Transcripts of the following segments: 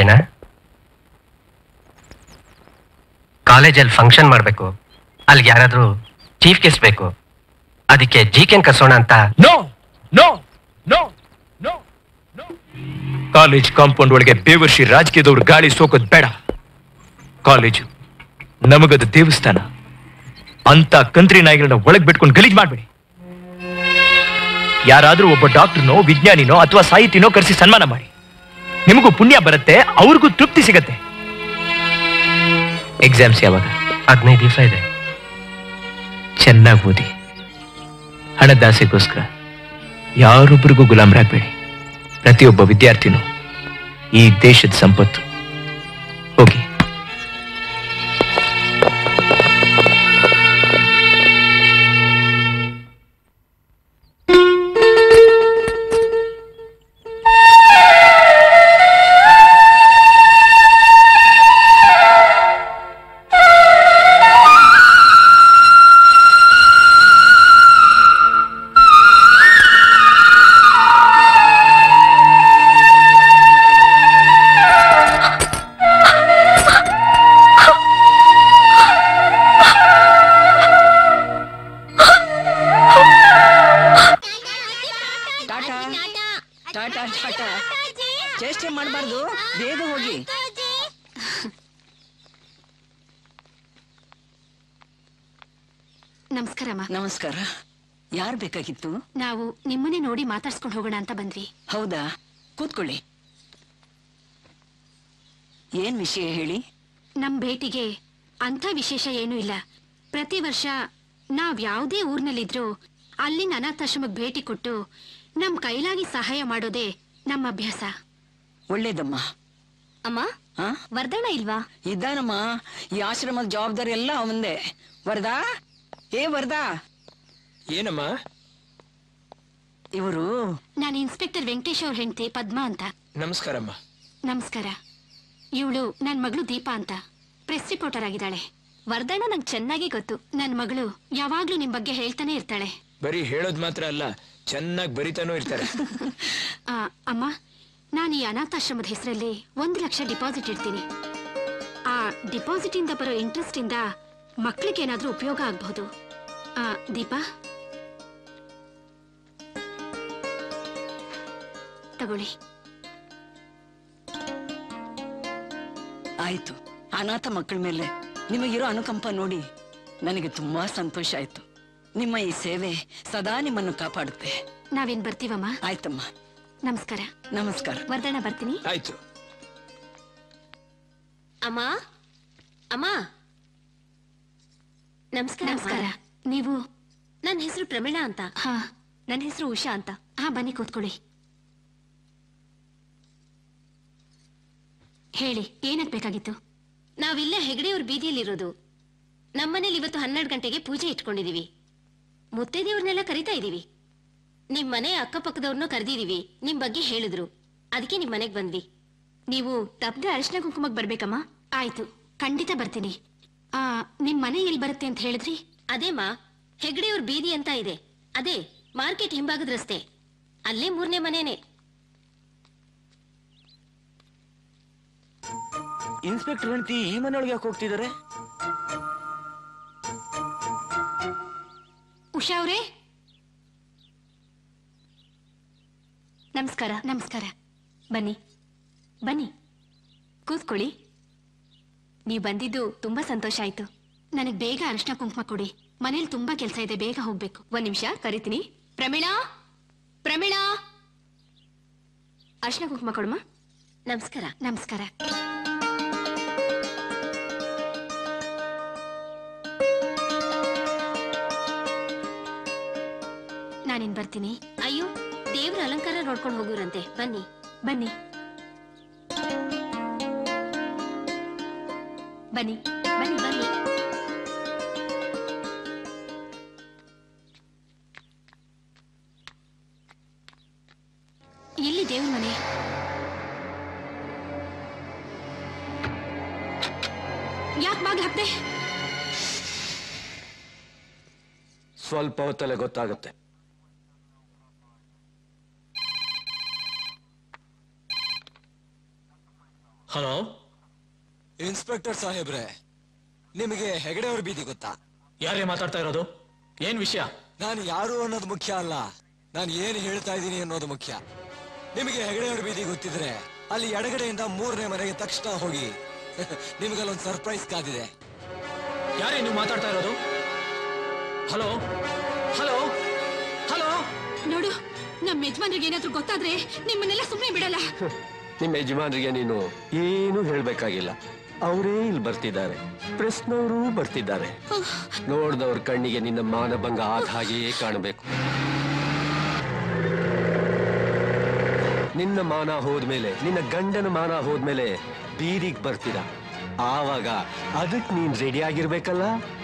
ಮೀನಾ ಕಾಲೇಜಲ್ಲಿ ಫಂಕ್ಷನ್ ಮಾಡಬೇಕು ಅಲ್ಲಿಗೆ ಯಾರಾದ್ರೂ ಚೀಫ್ ಗೆಸ್ಟ್ ಬೇಕು ಅದಕ್ಕೆ ಜಿ ಕೆನ್ ಕರ್ಸೋಣ ಅಂತ no no no no college compound ಒಳಗೆ ಬೇವರ್ಷಿ ರಾಜಕೀಯದವ್ರು ಗಾಳಿ ಸೋಕೋದ್ ಬೇಡ ಕಾಲೇಜು ನಮಗದು ದೇವಸ್ಥಾನ ಅಂತ ಕಂತ್ರಿ ನಾಯಿಗಳನ್ನ ಒಳಗ್ ಬಿಟ್ಕೊಂಡು ಗಲೀಜ್ ಮಾಡ್ಬೇಡಿ ಯಾರಾದ್ರೂ ಒಬ್ಬ ಡಾಕ್ಟರ್ನೋ ವಿಜ್ಞಾನಿನೋ ಅಥವಾ ಸಾಹಿತಿನೋ ಕರೆಸಿ ಸನ್ಮಾನ ಮಾಡಿ ನಿಮಗೂ ಪುಣ್ಯ ಬರುತ್ತೆ ಅವ್ರಿಗೂ ತೃಪ್ತಿ ಸಿಗತ್ತೆ ಎಕ್ಸಾಮ್ಸ್ ಯಾವಾಗ ಹದಿನೈದು ದಿವಸ ಇದೆ ಚೆನ್ನಾಗಿ ಓದಿ ಹಣದಾಸೆಗೋಸ್ಕರ ಯಾರೊಬ್ಬರಿಗೂ ಗುಲಾಮರಾಗಬೇಡಿ ಪ್ರತಿಯೊಬ್ಬ ವಿದ್ಯಾರ್ಥಿನೂ ಈ ದೇಶದ ಸಂಪತ್ತು ಹೋಗಿ ಟಾಟಾ ಟಾಟಾ ಟಾಟಾ ಚೇಷ್ಟೆ ಮಾಡಬಾರ್ದು ಬೇಗ ಹೋಗಿ ನಮಸ್ಕಾರಮ್ಮ ನಮಸ್ಕಾರ ಯಾರು ಬೇಕಾಗಿತ್ತು ನಾವು ನಿಮ್ಮನ್ನೇ ನೋಡಿ ಮಾತಾಡ್ಸ್ಕೊಂಡು ಹೋಗೋಣ ಅಂತ ಬಂದ್ವಿ ಹೌದಾ ಕೂತ್ಕೊಳ್ಳಿ ಏನ್ ವಿಷಯ ಹೇಳಿ ನಮ್ ಭೇಟಿಗೆ ಅಂಥ ವಿಶೇಷ ಏನೂ ಇಲ್ಲ ಪ್ರತಿ ವರ್ಷ ನಾವ್ ಯಾವುದೇ ಊರ್ನಲ್ಲಿದ್ರೂ ಅಲ್ಲಿನ ಅನಾಥಾಶ್ರಮಕ್ಕೆ ಭೇಟಿ ಕೊಟ್ಟು ನಮ್ ಕೈಲಾಗಿ ಸಹಾಯ ಮಾಡೋದೇ ನಮ್ಮ ಅಭ್ಯಾಸ ಒಳ್ಳೇದಮ್ಮ ಅಮ್ಮ ಹಾ ವರ್ಧಣ ಇಲ್ವಾ ಇದ್ದಾನಮ್ಮ ಈ ಆಶ್ರಮದ ಜವಾಬ್ದಾರಿ ಎಲ್ಲ ಅವಂದೇ ವರದಾ ಏ ವರದಾ ಏನಮ್ಮ ಇವರು ನಾನು ಇನ್ಸ್ಪೆಕ್ಟರ್ ವೆಂಕಟೇಶ್ ಅವ್ರ ಹೆಂಡತಿ ಪದ್ಮಾ ಅಂತ ನಮಸ್ಕಾರಮ್ಮ ನಮಸ್ಕಾರ ಇವಳು ನನ್ ಮಗಳು ದೀಪಾ ಅಂತ ಪ್ರೆಸ್ ರಿಪೋರ್ಟರ್ ಆಗಿದ್ದಾಳೆ ವರ್ಧಣ್ಣ ನಂಗೆ ಚೆನ್ನಾಗಿ ಗೊತ್ತು ನನ್ ಮಗಳು ಯಾವಾಗ್ಲೂ ನಿಮ್ ಬಗ್ಗೆ ಹೇಳ್ತಾನೆ ಇರ್ತಾಳೆ ಬರೀ ಹೇಳೋದ್ ಮಾತ್ರ ಅಲ್ಲ ಚೆನ್ನಾಗಿ ಬರಿತಾನೂ ಇರ್ತಾರೆ ಆ, ಅಮ್ಮ ನಾನು ಈ ಅನಾಥಾಶ್ರಮದ ಹೆಸರಲ್ಲಿ ಒಂದು ಲಕ್ಷ ಡಿಪಾಸಿಟ್ ಇಡ್ತೀನಿ ಆ ಡಿಪಾಸಿಟ್ ಇಂದ ಬರೋ ಇಂಟ್ರೆಸ್ಟ್ ಇಂದ ಮಕ್ಳಿಗೆ ಏನಾದ್ರೂ ಉಪಯೋಗ ಆಗಬಹುದು ದೀಪಾ ತಗೊಳ್ಳಿ ಆಯ್ತು ಅನಾಥ ಮಕ್ಕಳ ಮೇಲೆ ನಿಮಗಿರೋ ಅನುಕಂಪ ನೋಡಿ ನನಗೆ ತುಂಬಾ ಸಂತೋಷ ಆಯ್ತು ನಿಮ್ಮ ಈ ಸೇವೆ ಸದಾ ನಿಮ್ಮನ್ನು ಕಾಪಾಡುತ್ತೆ ನಾವೇನ್ ಬರ್ತೀವಮ್ಮ ಆಯ್ತಮ್ಮ ನಮಸ್ಕಾರ ನಮಸ್ಕಾರ ವರ್ಧಣ್ಣ ಬರ್ತೀನಿ ಆಯ್ತು ಅಮ್ಮ ಅಮ್ಮ ನಮಸ್ಕಾರ ನಮಸ್ಕಾರ ನೀವು ನನ್ನ ಹೆಸರು ಪ್ರಮೀಳಾ ಅಂತ ಹಾ ನನ್ನ ಹೆಸರು ಉಷಾ ಅಂತ ಹಾ ಬನ್ನಿ ಕೂತ್ಕೊಳ್ಳಿ ಹೇಳಿ ಏನಾಗ್ಬೇಕಾಗಿತ್ತು ನಾವಿಲ್ಲೇ ಹೆಗಡೆಯವ್ರ ಬೀದಿಯಲ್ಲಿರೋದು ನಮ್ಮನೇಲಿ ಇವತ್ತು ಹನ್ನೆರಡು ಗಂಟೆಗೆ ಪೂಜೆ ಇಟ್ಕೊಂಡಿದೀವಿ ಮುತ್ತೈದೆಯವ್ರನ್ನೆಲ್ಲ ಕರಿತಾ ಇದೀವಿ ನಿಮ್ ಮನೆ ಅಕ್ಕಪಕ್ಕದವ್ರನ್ನೂ ಕರೆದಿದೀವಿ ನಿಮ್ ಬಗ್ಗೆ ಹೇಳಿದ್ರು ಅದಕ್ಕೆ ನಿಮ್ ಮನೆಗ್ ಬಂದ್ವಿ ನೀವು ತಪ್ಪದೆ ಅರಿಶಿನ ಕುಂಕುಮಕ್ಕೆ ಬರ್ಬೇಕಮ್ಮ ಆಯ್ತು ಖಂಡಿತ ಬರ್ತೀನಿ ಆ ನಿಮ್ ಮನೆ ಎಲ್ಲಿ ಬರುತ್ತೆ ಅಂತ ಹೇಳಿದ್ರಿ ಅದೇಮಾ ಹೆಗ್ಡೆಯವ್ರ ಬೀದಿ ಅಂತ ಇದೆ ಅದೇ ಮಾರ್ಕೆಟ್ ಹಿಂಭಾಗದ ರಸ್ತೆ ಅಲ್ಲೇ ಮೂರನೇ ಮನೇನೆ ಇನ್ಸ್ಪೆಕ್ಟರ್ ಹೆಂಡತಿ ಈ ಮನೆಯೊಳಗೆ ಯಾಕೆ ಹೋಗ್ತಿದ್ದಾರೆ ಉಷಾ ಅವರೇ ನಮಸ್ಕಾರ ನಮಸ್ಕಾರ ಬನ್ನಿ ಬನ್ನಿ ಕೂತ್ಕೊಳ್ಳಿ ನೀವು ಬಂದಿದ್ದು ತುಂಬಾ ಸಂತೋಷ ಆಯ್ತು ನನಗೆ ಬೇಗ ಅರಿಶಿನ ಕುಂಕುಮ ಕೊಡಿ ಮನೇಲಿ ತುಂಬಾ ಕೆಲಸ ಇದೆ ಬೇಗ ಹೋಗ್ಬೇಕು ಒಂದ್ ನಿಮಿಷ ಕರಿತೀನಿ ಪ್ರಮೀಳಾ ಪ್ರಮೀಳಾ ಅರಿಶಿನ ಕುಂಕುಮ ಕೊಡಮ್ಮ ನಮಸ್ಕಾರ ನಮಸ್ಕಾರ ನಾನಿನ್ ಬರ್ತೀನಿ ಅಯ್ಯೋ ದೇವ್ರ ಅಲಂಕಾರ ನೋಡ್ಕೊಂಡು ಹೋಗುರಂತೆ ಬನ್ನಿ ಬನ್ನಿ ಬನ್ನಿ ಬನ್ನಿ ಬನ್ನಿ ಎಲ್ಲಿ ದೇವ್ರ ಮನೆ ಯಾಕೆ ಬಾಗ್ಲು ಹಾಕ್ದೆ ಸ್ವಲ್ಪ ಹೊತ್ತಲ್ಲೇ ಗೊತ್ತಾಗುತ್ತೆ ಹಲೋ ಇನ್ಸ್ಪೆಕ್ಟರ್ ಸಾಹೇಬ್ರೆ ನಿಮಗೆ ಹೆಗಡೆಯವ್ರ ಬೀದಿ ಗೊತ್ತಾ ಯಾರೇ ಮಾತಾಡ್ತಾ ಇರೋದು ಏನ್ ವಿಷಯ ನಾನು ಯಾರು ಅನ್ನೋದು ಮುಖ್ಯ ಅಲ್ಲ ನಾನು ಏನು ಹೇಳ್ತಾ ಇದ್ದೀನಿ ಅನ್ನೋದು ಮುಖ್ಯ ನಿಮಗೆ ಹೆಗಡೆಯವ್ರ ಬೀದಿ ಗೊತ್ತಿದ್ರೆ ಅಲ್ಲಿ ಎಡಗಡೆಯಿಂದ ಮೂರನೇ ಮನೆಗೆ ತಕ್ಷಣ ಹೋಗಿ ನಿಮಗಲ್ಲೊಂದು ಸರ್ಪ್ರೈಸ್ ಕಾದಿದೆ ಯಾರೇ ನೀವು ಮಾತಾಡ್ತಾ ಇರೋದು ಹಲೋ ಹಲೋ ಹಲೋ ನೋಡು ನಮ್ಮ ಯಜಮಾನ್ರಿಗೆ ಏನಾದ್ರೂ ಗೊತ್ತಾದ್ರೆ ನಿಮ್ಮನ್ನೆಲ್ಲ ಸುಮ್ಮನೆ ಬಿಡಲ್ಲ ನಿಮ್ಮ ಯಜಮಾನರಿಗೆ ನೀನು ಏನು ಹೇಳ್ಬೇಕಾಗಿಲ್ಲ ಅವರೇ ಇಲ್ಲಿ ಬರ್ತಿದ್ದಾರೆ ಪ್ರೆಸ್ನವರು ಬರ್ತಿದ್ದಾರೆ ನೋಡ್ದವ್ರ ಕಣ್ಣಿಗೆ ನಿನ್ನ ಮಾನಭಂಗ ಆದ ಹಾಗೆಯೇ ಕಾಣಬೇಕು ನಿನ್ನ ಮಾನ ಹೋದ್ಮೇಲೆ ನಿನ್ನ ಗಂಡನ ಮಾನ ಹೋದ್ಮೇಲೆ ಬೀದಿಗೆ ಬರ್ತೀರಾ ಆವಾಗ ಅದಕ್ ನೀನ್ ರೆಡಿ ಆಗಿರ್ಬೇಕಲ್ಲ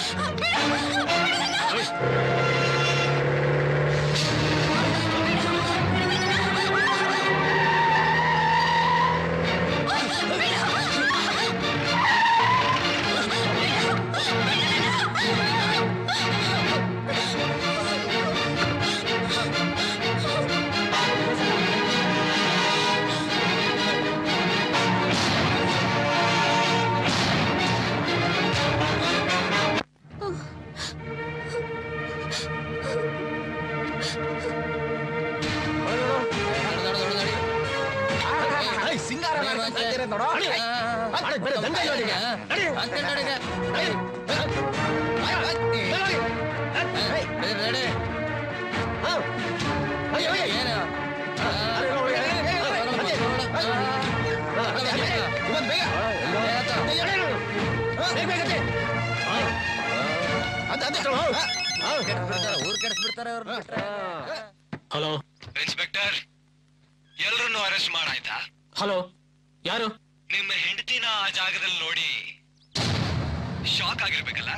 ಹಲೋ ಇನ್ಸ್ಪೆಕ್ಟರ್ ಎಲ್ರನ್ನೂ ಅರೆಸ್ಟ್ ಮಾಡಾಯ್ತಾ ಹಲೋ ಯಾರು ನಿಮ್ಮ ಹೆಂಡತಿನ ಆ ಜಾಗದಲ್ಲಿ ನೋಡಿ ಶಾಕ್ ಆಗಿರ್ಬೇಕಲ್ಲ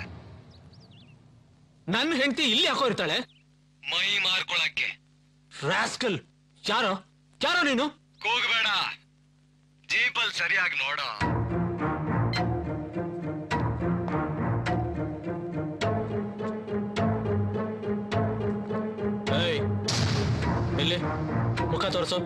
ನನ್ನ ಹೆಂಡತಿ ಇಲ್ಲಿ ಯಾಕೋ ಇರ್ತಾಳೆ ಮೈ ಮಾರ್ಕೊಳಕ್ಕೆ ರಾಸ್ಕಲ್ ಯಾರೋ ಯಾರೋ ನೀನು ಕೂಗಬೇಡ ಜೀಪಲ್ ಸರಿಯಾಗಿ ನೋಡೋ ಏಯ್ ಇಲ್ಲಿ ಮುಖ ತೋರಿಸು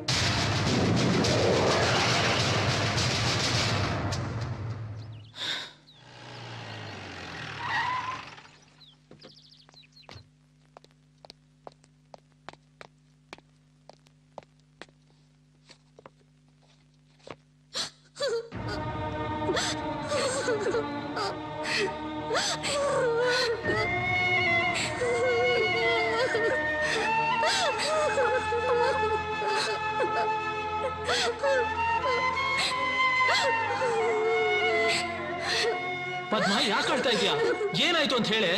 ಪದ್ಮ ಯಾಕೆ ಆಡ್ತಾ ಇದೀಯಾ ಏನಾಯ್ತು ಅಂತ ಹೇಳಿ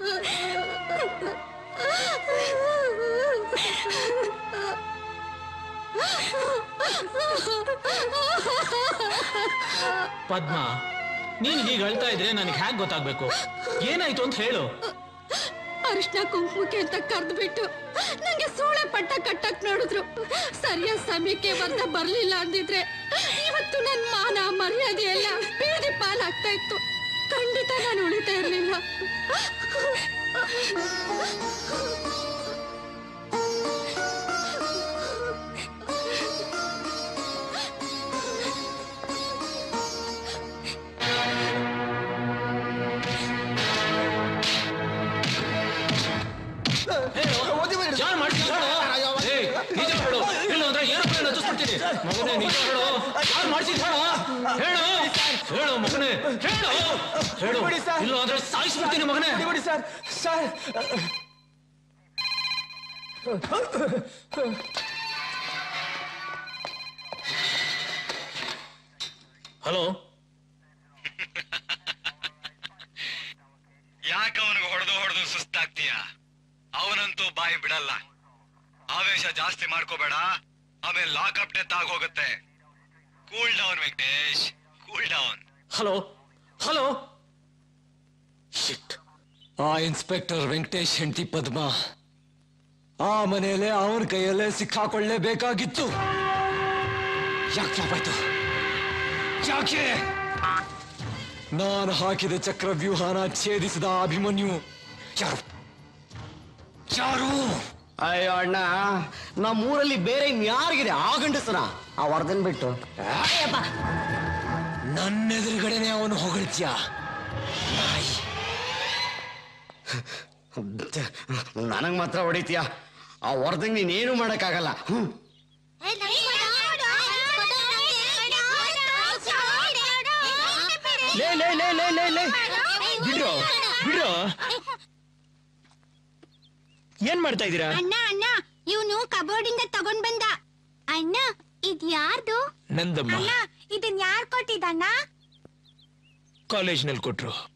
ಪದ್ಮ ನೀನ್ ಹೀಗೆ ಅಳ್ತಾ ಇದ್ರೆ ನನಗೆ ಹ್ಯಾಕ್ ಗೊತ್ತಾಗ್ಬೇಕು ಏನಾಯ್ತು ಅಂತ ಹೇಳು ಅರಿಶಿನ ಕುಂಕುಮಕ್ಕೆ ಅಂತ ಕರೆದು ಬಿಟ್ಟು ನಂಗೆ ಸೂಳೆ ಪಟ್ಟ ಕಟ್ಟಕ್ ನೋಡಿದ್ರು ಸರಿಯಾದ ಸಮಯಕ್ಕೆ ವರ್ಧ ಬರ್ಲಿಲ್ಲ ಅಂದಿದ್ರೆ ಇವತ್ತು ನನ್ ಮಾನ ಮರ್ಯಾದೆ ಎಲ್ಲ ಬೀದಿ ಪಾಲಾಗ್ತಾ ಇತ್ತು ಖಂಡಿತ ನಾನು ಉಳಿತಾ ಇರ್ಲಿಲ್ಲ ಯಾರು ಮಾಡ್ತಿದ್ರು ಏಯ್ ನಿಜ ಹೇಳು ಇಲ್ಲ ಅಂದ್ರೆ ಏರೋಪ್ಲೇನ್ ಹತ್ತಿಸ್ಬಿಡ್ತೀನಿ ಮಗನೇ ನಿಜ ಹೇಳು ಯಾರು ಮಾಡ್ತಿದ್ ಹೇಳು ಹೇಳು ಹೇಳು ಮಗನೇ ಹೇಳು ಹೇಳು ಇಲ್ಲ ಅಂದ್ರೆ ಸಾಯಿಸ್ಬಿಡ್ತೀನಿ ಮಗನೇ ಸರ್ ಸರ್ ಹಲೋ ಯಾಕೆ ಅವನಿಗೆ ಹೊಡೆದು ಹೊಡೆದು ಸುಸ್ತಾಗ್ತೀಯ ಅವನಂತೂ ಬಾಯಿ ಬಿಡಲ್ಲ ಆವೇಶ ಜಾಸ್ತಿ ಮಾಡ್ಕೋಬೇಡ ಆಮೇಲೆ ಲಾಕಪ್ ಡೆತ್ ಆಗಿ ಹೋಗುತ್ತೆ cool down Venkatesh cool down hello hello shit ಆ ಇನ್ಸ್ಪೆಕ್ಟರ್ ವೆಂಕಟೇಶ್ ಹೆಂಡತಿ ಪದ್ಮ ಆ ಮನೆಯಲ್ಲೇ ಅವನ ಕೈಯಲ್ಲೇ ಸಿಕ್ಕಾಕೊಳ್ಳೇಬೇಕಾಗಿತ್ತು ಯಾಕೆ ಫ್ಲಾಪ್ ಆಯ್ತು ಯಾಕೆ ನಾನು ಹಾಕಿದ ಚಕ್ರವ್ಯೂಹನ ಛೇದಿಸಿದ ಅಭಿಮನ್ಯು ಯಾರು ಯಾರು ಅಯ್ಯೋ ಅಣ್ಣ ನಮ್ಮೂರಲ್ಲಿ ಬೇರೆ ಇನ್ಯಾರಿಗಿದೆ ಆ ಗಂಡಸನ ಆ ವರ್ಧನ್ ಬಿಟ್ಟು ಅಯ್ಯಪ್ಪ ನನ್ನ ಎದುರುಗಡೆನೆ ಅವನು ಹೊಗಳ್ತ್ಯಾ ನನಗ್ ಮಾತ್ರ ಹೊಡಿತೀಯ ಆ ವರ್ಧನ್ ನೀನೇನು ಮಾಡಕ್ಕಾಗಲ್ಲ ಹ್ಮ್ ಲೇ ಲೇ ಲೇ ಲೇ ಲೇ ಲೇ ಬಿಡ್ರೋ ಬಿಡ್ರೋ ಏನ್ ಮಾಡ್ತಾ ಇದೀರಾ ಅಣ್ಣ ಅಣ್ಣ ಇವನು ಕಬೋರ್ಡಿಂದ ತಗೊಂಡ್ ಬಂದ ಅಣ್ಣ ಇದ್ ಯಾರ್ದು ನಂದಮ್ಮ ಇದನ್ ಯಾರ್ ಕೊಟ್ಟಿದ್ದಣ್ಣ ಕಾಲೇಜ್ನಲ್ಲಿ ಕೊಟ್ರು